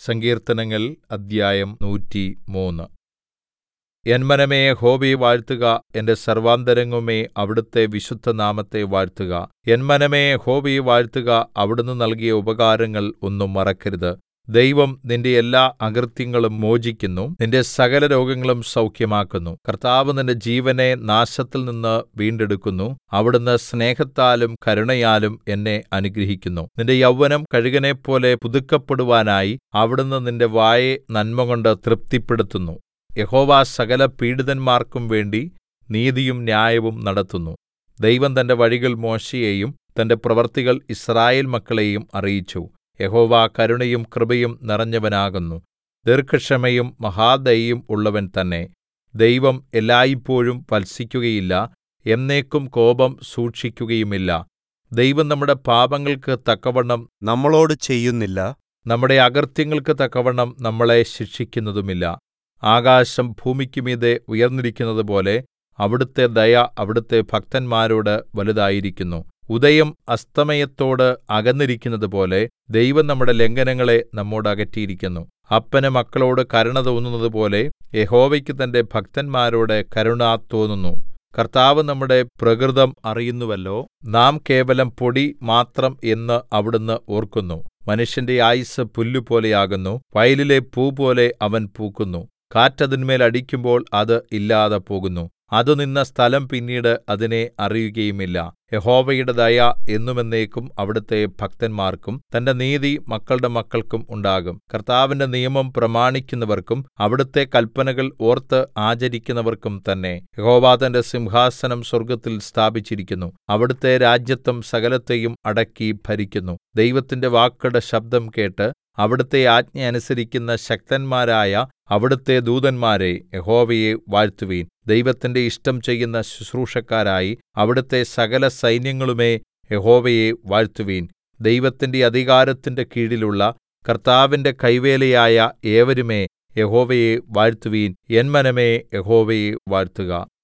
സങ്കീർത്തനങ്ങൾ അദ്ധ്യായം നൂറ്റിമൂന്ന് എൻ മനമേ യഹോവയെ വാഴ്ത്തുക എന്റെ സർവ്വാന്തരംഗവുമേ അവിടുത്തെ വിശുദ്ധനാമത്തെ വാഴ്ത്തുക എൻ മനമേ യഹോവയെ വാഴ്ത്തുക അവിടുന്ന് നൽകിയ ഉപകാരങ്ങൾ ഒന്നും മറക്കരുത് ദൈവം നിന്റെ എല്ലാ അകൃത്യങ്ങളും മോചിക്കുന്നു നിന്റെ സകലരോഗങ്ങളും സൗഖ്യമാക്കുന്നു കർത്താവ് നിന്റെ ജീവനെ നാശത്തിൽനിന്ന് വീണ്ടെടുക്കുന്നു അവിടുന്ന് സ്നേഹത്താലും കരുണയാലും എന്നെ അനുഗ്രഹിക്കുന്നു നിന്റെ യൗവനം കഴുകനെപ്പോലെ പുതുക്കപ്പെടുവാനായി അവിടുന്ന് നിന്റെ വായെ നന്മകൊണ്ട് തൃപ്തിപ്പെടുത്തുന്നു യഹോവ സകല പീഡിതന്മാർക്കും വേണ്ടി നീതിയും ന്യായവും നടത്തുന്നു ദൈവം തന്റെ വഴികൾ മോശെയെയും തന്റെ പ്രവൃത്തികൾ യിസ്രായേൽ മക്കളെയും അറിയിച്ചു യഹോവ കരുണയും കൃപയും നിറഞ്ഞവനാകുന്നു ദീർഘക്ഷമയും മഹാദയയും ഉള്ളവൻ തന്നെ ദൈവം എല്ലായ്പോഴും ഭർത്സിക്കുകയില്ല എന്നേക്കും കോപം സൂക്ഷിക്കുകയുമില്ല ദൈവം നമ്മുടെ പാപങ്ങൾക്ക് തക്കവണ്ണം നമ്മളോട് ചെയ്യുന്നില്ല നമ്മുടെ അകൃത്യങ്ങൾക്ക് തക്കവണ്ണം നമ്മളെ ശിക്ഷിക്കുന്നതുമില്ല ആകാശം ഭൂമിക്കുമീതെ ഉയർന്നിരിക്കുന്നതുപോലെ അവിടുത്തെ ദയ അവിടുത്തെ ഭക്തന്മാരോട് വലുതായിരിക്കുന്നു ഉദയം അസ്തമയത്തോട് അകന്നിരിക്കുന്നതുപോലെ ദൈവം നമ്മുടെ ലംഘനങ്ങളെ നമ്മോട് അകറ്റിയിരിക്കുന്നു അപ്പന് മക്കളോട് കരുണ തോന്നുന്നതുപോലെ യഹോവയ്ക്ക് തന്റെ ഭക്തന്മാരോട് കരുണ തോന്നുന്നു കർത്താവ് നമ്മുടെ പ്രകൃതം അറിയുന്നുവല്ലോ നാം കേവലം പൊടി മാത്രം എന്ന് അവിടുന്ന് ഓർക്കുന്നു മനുഷ്യന്റെ ആയുസ്സ് പുല്ലുപോലെയാകുന്നു വയലിലെ പൂപോലെ അവൻ പൂക്കുന്നു കാറ്റ് അതിന്മേൽ അടിക്കുമ്പോൾ അത് ഇല്ലാതെ പോകുന്നു അത് നിന്ന സ്ഥലം പിന്നീട് അതിനെ അറിയുകയുമില്ല യഹോവയുടെ ദയ എന്നും എന്നേക്കും അവിടുത്തെ ഭക്തന്മാർക്കും തന്റെ നീതി മക്കളുടെ മക്കൾക്കും ഉണ്ടാകും കർത്താവിന്റെ നിയമം പ്രമാണിക്കുന്നവർക്കും അവിടുത്തെ കല്പനകൾ ഓർത്ത് ആചരിക്കുന്നവർക്കും തന്നെ യഹോവ തന്റെ സിംഹാസനം സ്വർഗ്ഗത്തിൽ സ്ഥാപിച്ചിരിക്കുന്നു അവിടുത്തെ രാജത്വം സകലത്തെയും അടക്കി ഭരിക്കുന്നു ദൈവത്തിന്റെ വാക്കുകളുടെ ശബ്ദം കേട്ട് അവിടുത്തെ ആജ്ഞ അനുസരിക്കുന്ന ശക്തന്മാരായ അവിടുത്തെ ദൂതന്മാരെ യഹോവയെ വാഴ്ത്തുവിൻ ദൈവത്തിന്റെ ഇഷ്ടം ചെയ്യുന്ന ശുശ്രൂഷക്കാരായി അവിടുത്തെ സകല സൈന്യങ്ങളുമേ യഹോവയെ വാഴ്ത്തുവിൻ ദൈവത്തിന്റെ അധികാരത്തിന്റെ കീഴിലുള്ള കർത്താവിന്റെ കൈവേലയായ ഏവരുമേ യഹോവയെ വാഴ്ത്തുവിൻ എൻ മനമേ യഹോവയെ വാഴ്ത്തുക